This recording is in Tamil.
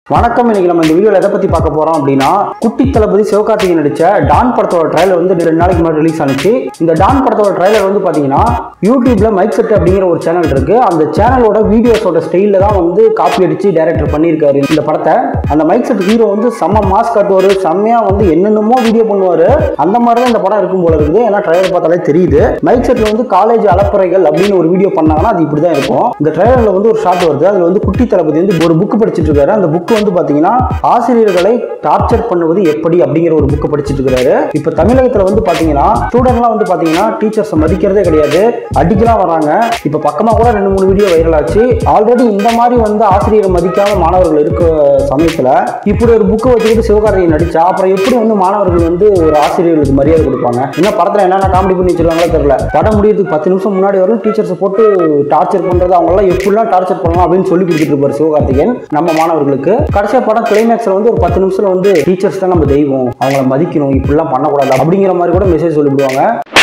வணக்கம் இன்னைக்கு நம்ம இந்த வீடியோல எதை பத்தி பார்க்க போறோம் அப்படின்னா குட்டி தளபதி சிவகார்த்திகேயன் நடிச்ச டான் படத்தோட ட்ரைலர் வந்து ரெண்டு நாளைக்கு முன்னாடி ரிலீஸ் ஆனிச்சு இந்த டான் படத்தோட ட்ரைலர் வந்து பாத்தீங்கன்னா யூடியூப்ல மைக் செட் அப்படிங்கிற ஒரு சேனல் இருக்கு அந்த சேனலோட வீடியோஸோட ஸ்டைல்ல தான் வந்து காப்பி அடிச்சு டைரக்டர் பண்ணியிருக்காரு இந்த படத்தை அந்த மைக் செட் ஹீரோ வந்து செம்ம மாஸ் காட்டுவார் செம்மையா வந்து என்னென்னமோ வீடியோ பண்ணுவாரு அந்த மாதிரி தான் இந்த படம் இருக்கும் போல இருக்குது ஏன்னா ட்ரைலர் பார்த்தாலே தெரியுது மைக் செட்ல வந்து காலேஜ் அலப்பறைகள் அப்படின்னு ஒரு வீடியோ பண்ணாங்கன்னா அது இப்படி தான் இருக்கும் இந்த ட்ரைலர்ல வந்து ஒரு ஷாட் வருது அதுல வந்து குட்டி தளபதி வந்து ஒரு புக் படிச்சிட்டு இருக்காரு அந்த புக் வந்து பாத்தீங்கன்னா ஆசிரியர்களை டார்ச்சர் பண்ணுவது எப்படி அப்படிங்கிற ஒரு புக் படிச்சிட்டு இருக்காரு இப்ப தமிழகத்துல வந்து பாத்தீங்கன்னா ஸ்டூடெண்ட்லாம் வந்து பாத்தீங்கன்னா டீச்சர்ஸ் மதிக்கிறதே கிடையாது அடிக்கலாம் வராங்க இப்ப பக்கமா கூட ரெண்டு மூணு வீடியோ வைரல் ஆச்சு ஆல்ரெடி இந்த மாதிரி வந்து ஆசிரியரை மதிக்காம மாணவர்கள் இருக்க சமயத்துல இப்படி ஒரு புக்கை வச்சுக்கிட்டு சிவகார்த்திகேயன் நடிச்சா அப்புறம் எப்படி வந்து மாணவர்கள் வந்து ஒரு ஆசிரியர்களுக்கு மரியாதை கொடுப்பாங்க இன்னும் படத்துல என்னென்ன காமெடி பண்ணி வச்சிருக்காங்களோ தெரியல படம் முடியறதுக்கு பத்து நிமிஷம் முன்னாடி வரும் டீச்சர்ஸ் போட்டு டார்ச்சர் பண்றது அவங்க எல்லாம் எப்படிலாம் டார்ச்சர் பண்ணலாம் அப்படின்னு சொல்லி கொடுத்துட்டு இருப்பாரு சிவகார்த்திகேயன் நம்ம மாணவர்களுக்கு கடைசியா படம் கிளைமேக்ஸ்ல வந்து ஒரு பத்து நிமிஷத்துல வந்து டீச்சர்ஸ் தான் நம்ம தெய்வம் அவங்கள மதிக்கணும் இப்படிலாம் பண்ணக்கூடாது அப்படிங்கிற மாதிரி கூட மெசேஜ் சொல்லிவிடுவாங்க